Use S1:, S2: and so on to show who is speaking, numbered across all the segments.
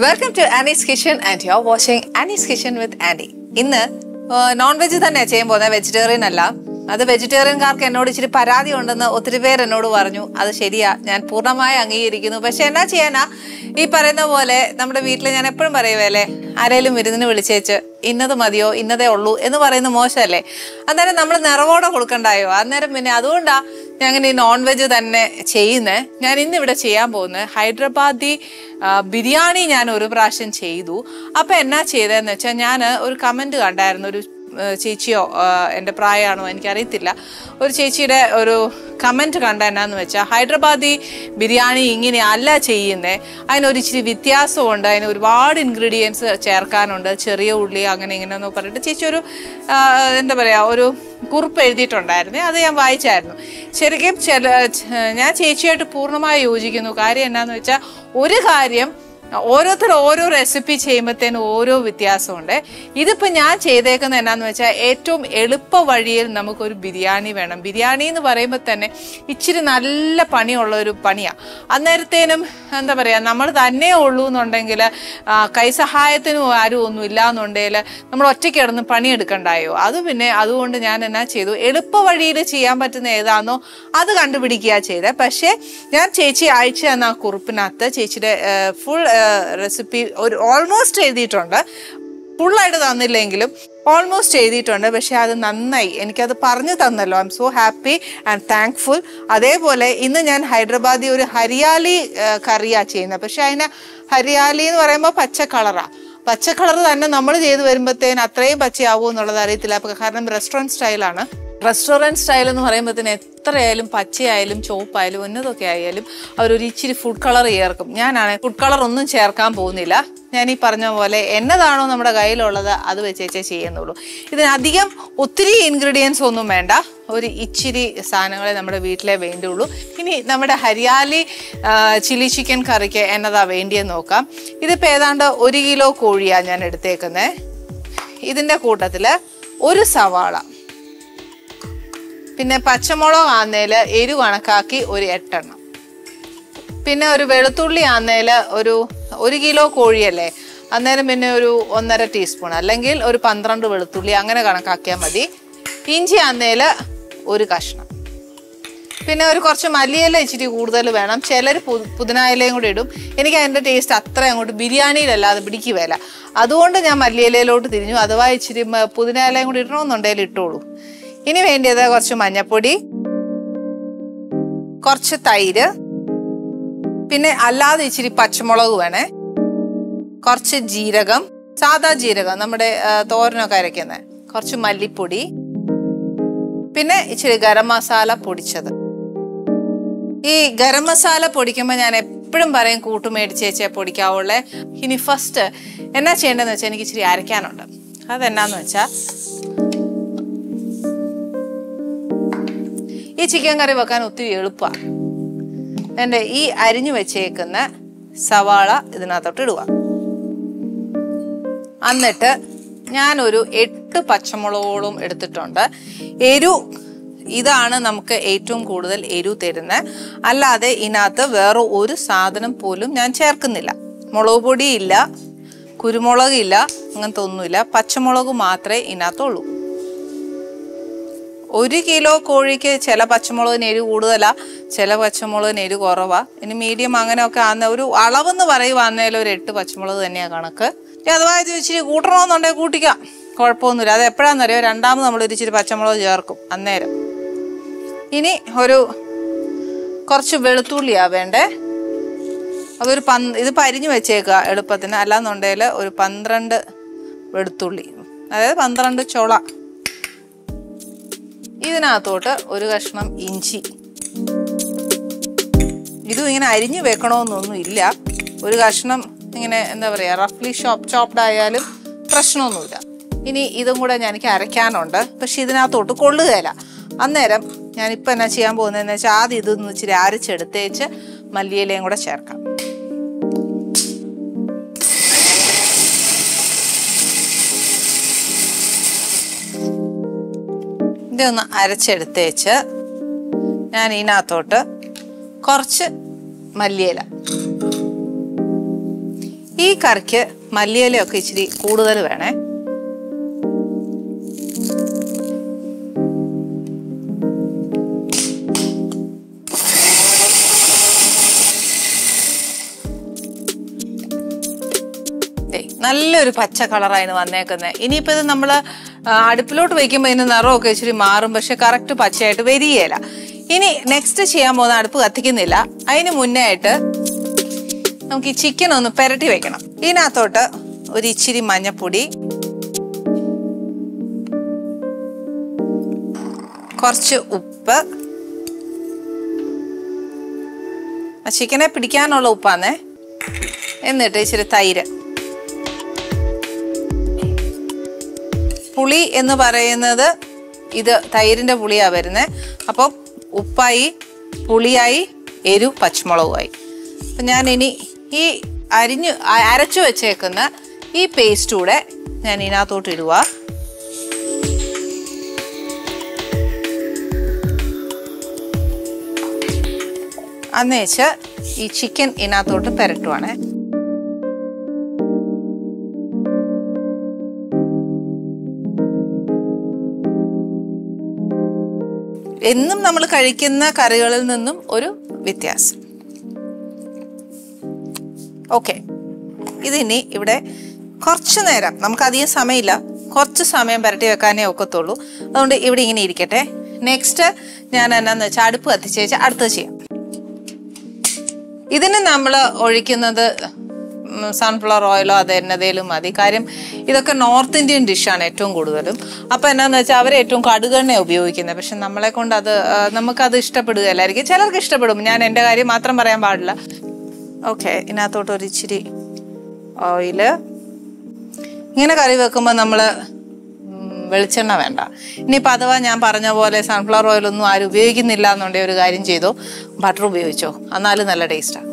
S1: Welcome to Annie's kitchen and you are watching Annie's kitchen with Andy ഇന്ന് non veg തന്നെ ചെയ്യാൻ പോകുന്നത് vegetarian അല്ല അത് വെജിറ്റേറിയൻകാർക്ക് എന്നോട് ഇച്ചിരി പരാതി ഉണ്ടെന്ന് ഒത്തിരി പേര് എന്നോട് പറഞ്ഞു അത് ശരിയാ ഞാൻ പൂർണ്ണമായി അംഗീകരിക്കുന്നു പക്ഷെ എന്നാ ചെയ്യാനാ ഈ പറയുന്ന പോലെ നമ്മുടെ വീട്ടിൽ ഞാൻ എപ്പോഴും പറയുവല്ലേ ആരെങ്കിലും വിരുന്നിന് വിളിച്ചേച്ച് ഇന്നത് മതിയോ ഇന്നതേ ഉള്ളൂ എന്ന് പറയുന്നത് മോശമല്ലേ അന്നേരം നമ്മൾ നിറവോടെ കൊടുക്കണ്ടായോ അന്നേരം പിന്നെ അതുകൊണ്ടാ ഞാൻ ഈ നോൺ വെജ് തന്നെ ചെയ്യുന്നത് ഞാൻ ഇന്ന് ഇവിടെ ചെയ്യാൻ പോകുന്നത് ഹൈദരാബാദി ആ, ബിരിയാണി ഞാൻ ഒരു പ്രാവശ്യം ചെയ്തു അപ്പൊ എന്നാ ചെയ്തതെന്ന് വെച്ചാൽ ഞാൻ ഒരു കമന്റ് കണ്ടായിരുന്നു ഒരു ആ, ചേച്ചിയോ ആ, എൻ്റെ പ്രായമാണോ എനിക്കറിയത്തില്ല ഒരു ചേച്ചിയുടെ ഒരു കമന്റ് കണ്ട എന്നാന്ന് വെച്ചാൽ ഹൈദരാബാദി ബിരിയാണി ഇങ്ങനെ അല്ല ചെയ്യുന്നത് അതിനൊരു ഇച്ചിരി വ്യത്യാസമുണ്ട് അതിന് ഒരുപാട് ഇൻഗ്രീഡിയൻസ് ചേർക്കാനുണ്ട് ചെറിയ ഉള്ളി അങ്ങനെ ഇങ്ങനെ എന്ന് പറഞ്ഞിട്ട് ചേച്ചി ഒരു ആ, എന്താ പറയുക ഒരു കുറിപ്പ് എഴുതിയിട്ടുണ്ടായിരുന്നു അത് ഞാൻ വായിച്ചായിരുന്നു ശരിക്കും ചില ച- ഞാൻ ചേച്ചിയായിട്ട് പൂർണ്ണമായി യോജിക്കുന്നു കാര്യം എന്നാന്ന് വെച്ചാൽ ഒരു കാര്യം ഓരോരുത്തർ ഓരോ റെസിപ്പി ചെയ്യുമ്പോഴത്തേനും ഓരോ വ്യത്യാസമുണ്ട് ഇതിപ്പോൾ ഞാൻ ചെയ്തേക്കുന്നത് എന്നാന്ന് വെച്ചാൽ ഏറ്റവും എളുപ്പ വഴിയിൽ നമുക്കൊരു ബിരിയാണി വേണം ബിരിയാണി എന്ന് പറയുമ്പോൾ തന്നെ ഇച്ചിരി നല്ല പണിയുള്ള ഒരു പണിയാണ് അന്നേരത്തേനും എന്താ പറയുക നമ്മൾ തന്നെ ഉള്ളൂ എന്നുണ്ടെങ്കിൽ കൈസഹായത്തിനും ആരും ഒന്നും ഇല്ല എന്നുണ്ടെങ്കിൽ നമ്മൾ ഒറ്റയ്ക്ക് കിടന്ന് പണിയെടുക്കണ്ടായോ അത് പിന്നെ അതുകൊണ്ട് ഞാൻ എന്നാ ചെയ്തു എളുപ്പ വഴിയിൽ ചെയ്യാൻ പറ്റുന്ന ഏതാണോ അത് കണ്ടുപിടിക്കുക ചെയ്തത് പക്ഷേ ഞാൻ ചേച്ചി അയച്ചു തന്ന ആ കുറിപ്പിനകത്ത് ചേച്ചിയുടെ ഫുൾ റെസിപ്പി ഒരു ഓൾമോസ്റ്റ് എഴുതിയിട്ടുണ്ട് ഫുള്ളായിട്ട് തന്നില്ലെങ്കിലും ഓൾമോസ്റ്റ് എഴുതിയിട്ടുണ്ട് പക്ഷെ അത് നന്നായി എനിക്കത് പറഞ്ഞു തന്നല്ലോ I am so happy and thankful അതേപോലെ ഇന്ന് ഞാൻ ഹൈദരാബാദി ഒരു ഹരിയാലി കറിയാ ചെയ്യുന്നത് പക്ഷെ അതിന് ഹരിയാലി എന്ന് പറയുമ്പോൾ പച്ച കളറാ പച്ച കളർ തന്നെ നമ്മൾ ചെയ്ത് വരുമ്പോഴത്തേന് അത്രയും പച്ചയാവൂ എന്നുള്ളത് അറിയത്തില്ല അപ്പൊ കാരണം റെസ്റ്റോറൻറ്റ് സ്റ്റൈലാണ് റെസ്റ്റോറൻറ്റ് സ്റ്റൈൽ എന്ന് പറയുമ്പോഴത്തേന് എത്രയായാലും പച്ചയായാലും ചുവപ്പായാലും ഉന്നതൊക്കെ ആയാലും അവരൊരു ഇച്ചിരി ഫുഡ് കളർ ചേർക്കും ഞാനാണ് ഫുഡ് കളർ ഒന്നും ചേർക്കാൻ പോകുന്നില്ല ഞാൻ ഈ പറഞ്ഞ പോലെ എന്നതാണോ നമ്മുടെ കയ്യിലുള്ളത് അത് വെച്ചേച്ചേ ചെയ്യുന്നുള്ളൂ ഇതിനധികം ഒത്തിരി ഇൻഗ്രീഡിയൻസ് ഒന്നും വേണ്ട ഒരു ഇച്ചിരി സാധനങ്ങളെ നമ്മുടെ വീട്ടിലെ വേണ്ടുള്ളൂ ഇനി നമ്മുടെ ഹരിയാലി ചില്ലി ചിക്കൻ കറിക്ക് എന്നതാ വേണ്ടിയെന്ന് നോക്കാം ഇതിപ്പോൾ ഏതാണ്ട് ഒരു കിലോ കോഴിയാണ് ഞാൻ എടുത്തേക്കുന്നത് ഇതിൻ്റെ കൂട്ടത്തിൽ ഒരു സവാള പിന്നെ പച്ചമുളക് ആന്നേൽ എരിവ് കണക്കാക്കി ഒരു എട്ടെണ്ണം പിന്നെ ഒരു വെളുത്തുള്ളി ആന്നേൽ ഒരു ഒരു കിലോ കോഴിയല്ലേ അന്നേരം പിന്നെ ഒരു ഒന്നര ടീസ്പൂൺ അല്ലെങ്കിൽ ഒരു പന്ത്രണ്ട് വെളുത്തുള്ളി അങ്ങനെ കണക്കാക്കിയാൽ മതി ഇഞ്ചി ആന്നേൽ ഒരു കഷ്ണം പിന്നെ ഒരു കുറച്ച് മല്ലിയില ഇച്ചിരി കൂടുതൽ വേണം ചിലർ പുതിനായിലയും കൂടി ഇടും എനിക്ക് അതിൻ്റെ ടേസ്റ്റ് അത്ര അങ്ങോട്ട് ബിരിയാണിയിലല്ലാതെ പിടിക്കുകയില്ല അതുകൊണ്ട് ഞാൻ മല്ലിയിലയിലോട്ട് തിരിഞ്ഞു അഥവാ ഇച്ചിരി മ- പുതിനായിലയും കൂടി ഇടണമെന്നുണ്ടെങ്കിൽ ഇട്ടോളൂ ഇനി വേണ്ടിയത് കുറച്ച് മഞ്ഞപ്പൊടി കുറച്ച് തൈര് പിന്നെ അല്ലാതെ ഇച്ചിരി പച്ചമുളക് വേണേ കുറച്ച് ജീരകം സാദാ ജീരകം നമ്മുടെ ആ, തോരനൊക്കെ അരയ്ക്കുന്നത് കുറച്ച് മല്ലിപ്പൊടി പിന്നെ ഇച്ചിരി ഗരം മസാല പൊടിച്ചത് ഈ ഗരം മസാല പൊടിക്കുമ്പോൾ ഞാൻ എപ്പോഴും പറയും കൂട്ട് മേടിച്ച് വെച്ചേ പൊടിക്കാവുള്ളേ ഇനി ഫസ്റ്റ് എന്നാ ചെയ്യേണ്ടതെന്ന് വെച്ചാൽ എനിക്ക് ഇച്ചിരി അരയ്ക്കാനുണ്ട് അതെന്നാന്ന് വെച്ചാൽ ഈ ചിക്കൻ കറി വെക്കാൻ ഒത്തിരി എളുപ്പമാണ് എൻ്റെ ഈ അരിഞ്ഞു വെച്ചേക്കുന്ന സവാള ഇതിനകത്തോട്ട് ഇടുക എന്നിട്ട് ഞാനൊരു എട്ട് പച്ചമുളകോളം എടുത്തിട്ടുണ്ട് എരു ഇതാണ് നമുക്ക് ഏറ്റവും കൂടുതൽ എരു തരുന്നത് അല്ലാതെ ഇതിനകത്ത് വേറെ ഒരു സാധനം പോലും ഞാൻ ചേർക്കുന്നില്ല മുളക് പൊടിയില്ല കുരുമുളകില്ല അങ്ങനത്തെ ഒന്നുമില്ല പച്ചമുളക് മാത്രമേ ഇതിനകത്തുള്ളൂ ഒരു കിലോ കോഴിക്ക് ചില പച്ചമുളകിന് എരിവ് കൂടുതലാ ചില പച്ചമുളകിന് എരിവ് കുറവാ ഇനി മീഡിയം അങ്ങനെയൊക്കെ ആകുന്ന ഒരു അളവെന്ന് പറയുവാന്നേലും ഒരു എട്ട് പച്ചമുളക് തന്നെയാണ് കണക്ക് ഇനി അഥവാ ഇത് ഇച്ചിരി കൂട്ടണമെന്നുണ്ടെങ്കിൽ കൂട്ടിക്കാം കുഴപ്പമൊന്നുമില്ല അത് എപ്പോഴാണെന്നറിയോ രണ്ടാമത് നമ്മൾ ഒരു ഇച്ചിരി പച്ചമുളക് ചേർക്കും അന്നേരം ഇനി ഒരു കുറച്ച് വെളുത്തുള്ളിയാ വേണ്ടേ അതൊരു പന്ത് ഇത് പരിഞ്ഞു വെച്ചേക്കുക എളുപ്പത്തിന് അല്ലാന്നുണ്ടെങ്കിൽ ഒരു പന്ത്രണ്ട് വെളുത്തുള്ളി അതായത് പന്ത്രണ്ട് ചുള ഇതിനകത്തോട്ട് ഒരു കഷ്ണം ഇഞ്ചി ഇതും ഇങ്ങനെ അരിഞ്ഞു വെക്കണമെന്നൊന്നും ഇല്ല ഒരു കഷ്ണം ഇങ്ങനെ എന്താ പറയുക റഫ്ലി ഷോപ്പ് ചോപ്ഡ് ആയാലും പ്രശ്നമൊന്നുമില്ല ഇനി ഇതും കൂടെ ഞാൻ എനിക്ക് അരയ്ക്കാനുണ്ട് പക്ഷെ ഇതിനകത്തോട്ട് കൊള്ളുകയില്ല അന്നേരം ഞാനിപ്പോൾ എന്നാ ചെയ്യാൻ പോകുന്നതെന്ന് വെച്ചാൽ ആദ്യം ഇതൊന്ന് ഇച്ചിരി അരച്ചെടുത്തേച്ച് മല്ലിയിലയും കൂടെ ചേർക്കാം ഇതൊന്ന് അരച്ചെടുത്തേച്ച് ഞാൻ ഇതിനകത്തോട്ട് കുറച്ച് മല്ലിയില ഈ കറിക്ക് മല്ലിയിലയൊക്കെ ഇച്ചിരി കൂടുതൽ വേണേ ദേ, നല്ലൊരു പച്ച കളറാണ് വന്നേക്കുന്നത് ഇനിയിപ്പോ ഇത് നമ്മള് ആ, അടുപ്പിലോട്ട് വെക്കുമ്പോൾ ഇതിന്റെ നിറമൊക്കെ ഇച്ചിരി മാറും പക്ഷെ കറക്റ്റ് പച്ചയായിട്ട് വരികയില്ല ഇനി നെക്സ്റ്റ് ചെയ്യാൻ പോകുന്ന അടുപ്പ് കത്തിക്കുന്നില്ല അതിന് മുന്നേ ആയിട്ട് നമുക്ക് ഈ ചിക്കൻ ഒന്ന് പെരട്ടി വെക്കണം ഇതിനകത്തോട്ട് ഒരു ഇച്ചിരി മഞ്ഞപ്പൊടി കുറച്ച് ഉപ്പ് ആ ചിക്കനെ പിടിക്കാനുള്ള ഉപ്പാന്നേ എന്നിട്ട് ഇച്ചിരി തൈര് പുളി എന്ന് പറയുന്നത് ഇത് തൈരിന്റെ പുളിയാ വരുന്നത് അപ്പം ഉപ്പായി പുളിയായി എരു പച്ചമുളകുമായി അപ്പം ഞാൻ ഇനി ഈ അരിഞ്ഞ് അ- അരച്ചു വെച്ചേക്കുന്ന ഈ പേസ്റ്റ് കൂടെ ഞാൻ ഇതിനകത്തോട്ട് ഇടുക അന്നേച്ച് ഈ ചിക്കൻ ഇതിനകത്തോട്ട് പെരട്ടുവാണേ എന്നും നമ്മൾ കഴിക്കുന്ന കറികളിൽ നിന്നും ഒരു വ്യത്യാസം ഓക്കെ ഇതിനി ഇവിടെ കുറച്ച് നേരം നമുക്ക് അധികം സമയമില്ല കുറച്ച് സമയം പുരട്ടി വെക്കാനേ ഒക്കത്തുള്ളൂ അതുകൊണ്ട് ഇവിടെ ഇങ്ങനെ ഇരിക്കട്ടെ നെക്സ്റ്റ് ഞാൻ എന്നാന്ന് വെച്ചാൽ അടുപ്പ് കത്തിച്ച് വെച്ചാൽ അടുത്തത് ചെയ്യാം ഇതിന് നമ്മൾ ഒഴിക്കുന്നത് സൺഫ്ലവർ ഓയിലോ അത് എന്നതേലും മതി കാര്യം ഇതൊക്കെ നോർത്ത് ഇന്ത്യൻ ഡിഷാണ് ഏറ്റവും കൂടുതലും അപ്പം എന്നാന്ന് വെച്ചാൽ അവർ ഏറ്റവും കടുകെണ്ണ ഉപയോഗിക്കുന്നത് പക്ഷെ നമ്മളെ കൊണ്ട് അത് ആ, നമുക്കത് ഇഷ്ടപ്പെടുകയല്ലായിരിക്കും ചിലർക്ക് ഇഷ്ടപ്പെടും ഞാൻ എൻ്റെ കാര്യം മാത്രം പറയാൻ പാടില്ല ഓക്കെ ഇതിനകത്തോട്ട് ഒരു ഇച്ചിരി ഓയില് ഇങ്ങനെ കറി വെക്കുമ്പോൾ നമ്മൾ വെളിച്ചെണ്ണ വേണ്ട ഇനിയിപ്പോൾ അഥവാ ഞാൻ പറഞ്ഞ പോലെ സൺഫ്ലവർ ഓയിലൊന്നും ആരും ഉപയോഗിക്കുന്നില്ല എന്നുണ്ടെങ്കിൽ ഒരു കാര്യം ചെയ്തോ ബട്ടർ ഉപയോഗിച്ചോ എന്നാലും നല്ല ടേസ്റ്റാണ്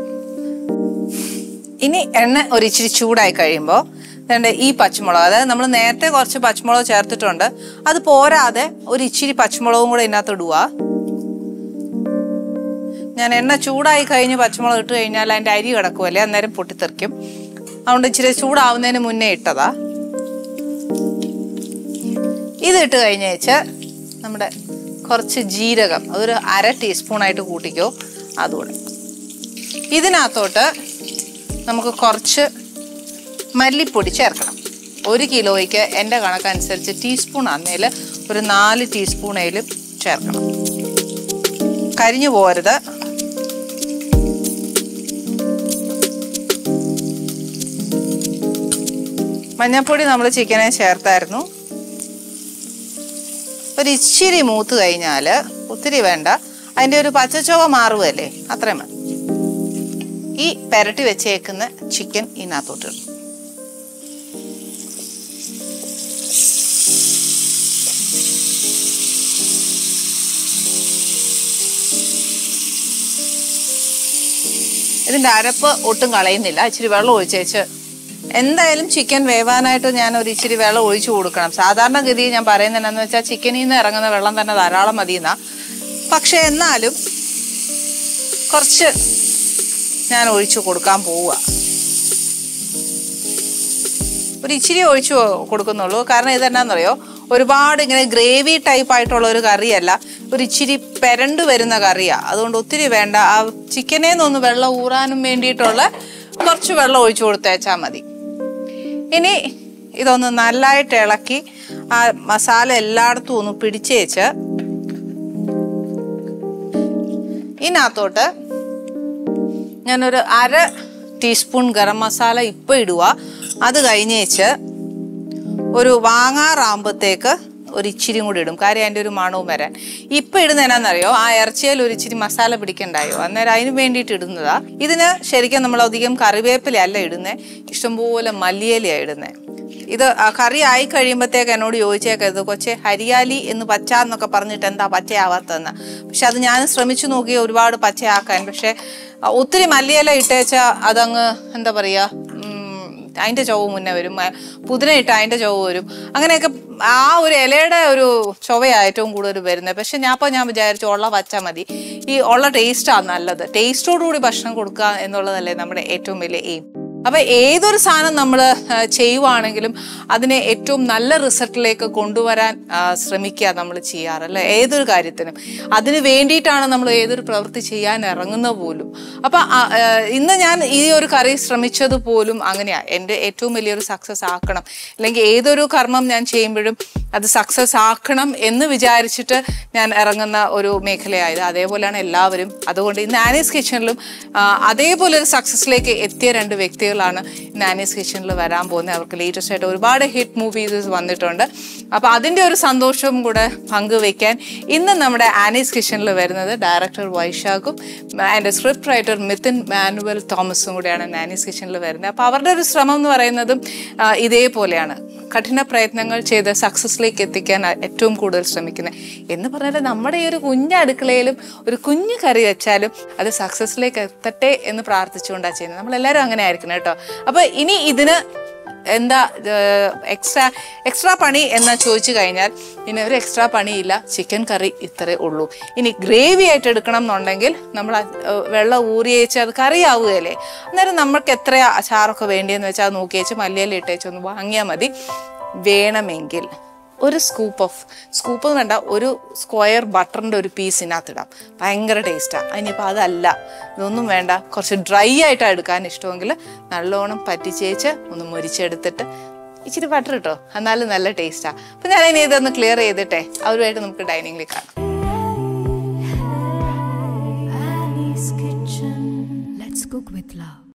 S1: ഇനി എണ്ണ ഒരു ഇച്ചിരി ചൂടായി കഴിയുമ്പോൾ രണ്ട് ഈ പച്ചമുളക് അതായത് നമ്മൾ നേരത്തെ കുറച്ച് പച്ചമുളക് ചേർത്തിട്ടുണ്ട് അത് പോരാതെ ഒരു ഇച്ചിരി പച്ചമുളകും കൂടെ ഇതിനകത്ത് ഇടുക ഞാൻ എണ്ണ ചൂടായി കഴിഞ്ഞ് പച്ചമുളക് ഇട്ട് കഴിഞ്ഞാൽ അതിൻ്റെ അരി കിടക്കുമല്ലേ അന്നേരം പൊട്ടിത്തെറിക്കും അതുകൊണ്ട് ഇച്ചിരി ചൂടാവുന്നതിന് മുന്നേ ഇട്ടതാ ഇതിട്ട് കഴിഞ്ഞേച്ച് നമ്മുടെ കുറച്ച് ജീരകം അതൊരു അര ടീസ്പൂണായിട്ട് കൂട്ടിക്കോ അതുകൂടെ ഇതിനകത്തോട്ട് നമുക്ക് കുറച്ച് മല്ലിപ്പൊടി ചേർക്കണം ഒരു കിലോയ്ക്ക് എൻ്റെ കണക്കനുസരിച്ച് ടീസ്പൂൺ ആന്നേൽ ഒരു നാല് ടീസ്പൂണേലും ചേർക്കണം കരിഞ്ഞു പോരുത് മഞ്ഞൾപ്പൊടി നമ്മൾ ചിക്കനെ ചേർത്തായിരുന്നു ഒരു ഇച്ചിരി മൂത്ത് കഴിഞ്ഞാൽ ഒത്തിരി വേണ്ട അതിൻ്റെ ഒരു പച്ചച്ചുവ മാറുകയല്ലേ അത്രയും മതി ഈ പെരട്ടി വെച്ചേക്കുന്ന ചിക്കൻ ഇതിനകത്തോട്ട് ഇടണം ഇതിന്റെ അരപ്പ് ഒട്ടും കളയുന്നില്ല ഇച്ചിരി വെള്ളം ഒഴിച്ചേച്ച് എന്തായാലും ചിക്കൻ വേവാനായിട്ട് ഞാൻ ഒരു ഇച്ചിരി വെള്ളം ഒഴിച്ചു കൊടുക്കണം സാധാരണഗതി ഞാൻ പറയുന്നത് എന്നാന്ന് വെച്ചാൽ ചിക്കനിൽ നിന്ന് ഇറങ്ങുന്ന വെള്ളം തന്നെ ധാരാളം മതിയെന്നാ പക്ഷെ എന്നാലും കുറച്ച് ഞാൻ ഒഴിച്ചു കൊടുക്കാൻ പോവുക ഒരു ഇച്ചിരി ഒഴിച്ചു കൊടുക്കുന്നുള്ളൂ കാരണം ഇതെന്നാന്നറിയോ ഒരുപാട് ഇങ്ങനെ ഗ്രേവി ടൈപ്പ് ആയിട്ടുള്ള ഒരു കറിയല്ല ഒരു ഇച്ചിരി പെരണ്ട് വരുന്ന കറിയാ അതുകൊണ്ട് ഒത്തിരി വേണ്ട ആ ചിക്കനെ ഒന്ന് വെള്ളം ഊറാനും വേണ്ടിയിട്ടുള്ള കുറച്ച് വെള്ളം ഒഴിച്ചു കൊടുത്തേച്ചാൽ മതി ഇനി ഇതൊന്ന് നല്ലതായിട്ട് ഇളക്കി ആ മസാല എല്ലായിടത്തും ഒന്ന് പിടിച്ചേച്ച് ഇതിനകത്തോട്ട് ഞാനൊരു അര ടീസ്പൂൺ ഗരം മസാല ഇപ്പം ഇടുക അത് കഴിഞ്ഞേച്ച് ഒരു വാങ്ങാറാകുമ്പോഴത്തേക്ക് ഒരു ഇച്ചിരി കൂടി ഇടും കാര്യം അതിൻ്റെ ഒരു മണവും വരാൻ ഇപ്പം ഇടുന്ന എന്നാന്നറിയോ ആ ഇറച്ചിയിൽ ഒരു ഇച്ചിരി മസാല പിടിക്കണ്ടായോ അന്നേരം അതിന് വേണ്ടിയിട്ട് ഇടുന്നതാ ഇതിന് ശരിക്കും നമ്മൾ അധികം കറിവേപ്പില അല്ല ഇടുന്നത് ഇഷ്ടംപോലെ മല്ലിയിലയാണ് ഇടുന്നത് ഇത് ആ കറി ആയി കഴിയുമ്പോഴത്തേക്ക് എന്നോട് ചോദിച്ചേക്കരുത് കൊച്ചെ ഹരിയാലി എന്ന് പച്ച എന്നൊക്കെ പറഞ്ഞിട്ട് എന്താ പച്ചയാവാത്തതെന്ന് പക്ഷെ അത് ഞാൻ ശ്രമിച്ചു നോക്കി ഒരുപാട് പച്ചയാക്കാൻ പക്ഷെ ആ, ഒത്തിരി മല്ലിയില ഇട്ടേച്ചാ അതങ്ങ് എന്താ പറയുക അതിൻ്റെ ചൊവ്വ് മുന്നേ വരും മ- പുതിന ഇട്ട് അതിൻ്റെ ചൊവ്വ് വരും അങ്ങനെയൊക്കെ ആ ഒരു ഇലയുടെ ഒരു ചൊവ്വയാണ് ഏറ്റവും കൂടുതൽ വരുന്നത് പക്ഷെ ഞാൻ അപ്പോൾ ഞാൻ വിചാരിച്ചു ഉള്ള വച്ചാൽ മതി ഈ ഉള്ള ടേസ്റ്റാണ് നല്ലത് ടേസ്റ്റോടുകൂടി ഭക്ഷണം കൊടുക്കുക എന്നുള്ളതല്ലേ നമ്മുടെ ഏറ്റവും വലിയ എയിം അപ്പൊ ഏതൊരു സാധനം നമ്മൾ ചെയ്യുവാണെങ്കിലും അതിനെ ഏറ്റവും നല്ല റിസൾട്ടിലേക്ക് കൊണ്ടുവരാൻ ആ, ശ്രമിക്കുക നമ്മൾ ചെയ്യാറല്ലേ ഏതൊരു കാര്യത്തിനും അതിന് വേണ്ടിയിട്ടാണ് നമ്മൾ ഏതൊരു പ്രവൃത്തി ചെയ്യാൻ ഇറങ്ങുന്ന പോലും അപ്പൊ ആ, ആ, ഇന്ന് ഞാൻ ഈ ഒരു കറി ശ്രമിച്ചത് പോലും അങ്ങനെയാ എൻ്റെ ഏറ്റവും വലിയൊരു സക്സസ് ആക്കണം അല്ലെങ്കിൽ ഏതൊരു കർമ്മം ഞാൻ ചെയ്യുമ്പോഴും അത് സക്സസ് ആക്കണം എന്ന് വിചാരിച്ചിട്ട് ഞാൻ ഇറങ്ങുന്ന ഒരു മേഖലയായത് അതേപോലെയാണ് എല്ലാവരും അതുകൊണ്ട് ഇന്ന് ആനീസ് കിച്ചണിലും ആ, അതേപോലെ ഒരു സക്സസിലേക്ക് എത്തിയ രണ്ട് വ്യക്തികളാണ് ഇന്ന് ആനീസ് കിച്ചണിൽ വരാൻ പോകുന്നത് അവർക്ക് ലേറ്റസ്റ്റ് ആയിട്ട് ഒരുപാട് ഹിറ്റ് മൂവീസ് വന്നിട്ടുണ്ട് അപ്പൊ അതിന്റെ ഒരു സന്തോഷവും കൂടെ പങ്കുവെക്കാൻ ഇന്ന് നമ്മുടെ ആനീസ് കിച്ചണിൽ വരുന്നത് ഡയറക്ടർ വൈശാഖും and script writer Mithun Manuel തോമസും കൂടെയാണ് ഇന്ന് ആനീസ് കിച്ചണിൽ വരുന്നത് അപ്പൊ അവരുടെ ഒരു ശ്രമം എന്ന് പറയുന്നതും ആ, ഇതേപോലെയാണ് കഠിന പ്രയത്നങ്ങൾ ചെയ്ത് സക്സസിലേക്ക് എത്തിക്കാൻ ഏറ്റവും കൂടുതൽ ശ്രമിക്കുന്നത് എന്ന് പറഞ്ഞാൽ നമ്മുടെ ഈ ഒരു കുഞ്ഞ് അടുക്കളയിലും ഒരു കുഞ്ഞു കറി വെച്ചാലും അത് സക്സസിലേക്ക് എത്തട്ടെ എന്ന് പ്രാർത്ഥിച്ചുകൊണ്ടാണ് ചെയ്യുന്നത് നമ്മളെല്ലാവരും അങ്ങനെ ആയിരിക്കണം കേട്ടോ അപ്പൊ ഇനി ഇതിന് എന്താ എക്സ്ട്രാ എക്സ്ട്രാ പണി എന്ന് ചോദിച്ചു കഴിഞ്ഞാൽ ഇനി ഒരു എക്സ്ട്രാ പണിയില്ല ചിക്കൻ കറി ഇത്രേ ഉള്ളൂ ഇനി ഗ്രേവി ആയിട്ട് എടുക്കണം എന്നുണ്ടെങ്കിൽ നമ്മൾ ആ, ഏഹ്, വെള്ളം ഊറിയേച്ച് അത് കറിയാവുകയല്ലേ അന്നേരം നമുക്ക് എത്ര അച്ചാറൊക്കെ വേണ്ടിയെന്ന് വെച്ചാൽ അത് നോക്കിയേച്ച് മല്ലിയില ഇട്ടേച്ച് ഒന്ന് വാങ്ങിയാൽ മതി വേണമെങ്കിൽ ഒരു സ്കൂപ്പ് ഓഫ് സ്കൂപ്പ് വേണ്ട ഒരു സ്ക്വയർ ബട്ടറിൻ്റെ ഒരു പീസ് ഇതിനകത്തിടാം ഭയങ്കര ടേസ്റ്റാണ് അതിനിപ്പോൾ അതല്ല ഇതൊന്നും വേണ്ട കുറച്ച് ഡ്രൈ ആയിട്ടാണ് എടുക്കാൻ ഇഷ്ടമെങ്കിൽ നല്ലോണം പറ്റിച്ചേച്ച് ഒന്ന് മുരിച്ചെടുത്തിട്ട് ഇച്ചിരി ബട്ടർ ഇട്ടോ എന്നാലും നല്ല ടേസ്റ്റാണ് അപ്പം ഞാൻ ഇനി ഇതൊന്ന് ക്ലിയർ ചെയ്തിട്ടെ അവരുമായിട്ട് നമുക്ക് ഡൈനിങ്ങിൽ കാണാം
S2: Annie's Kitchen.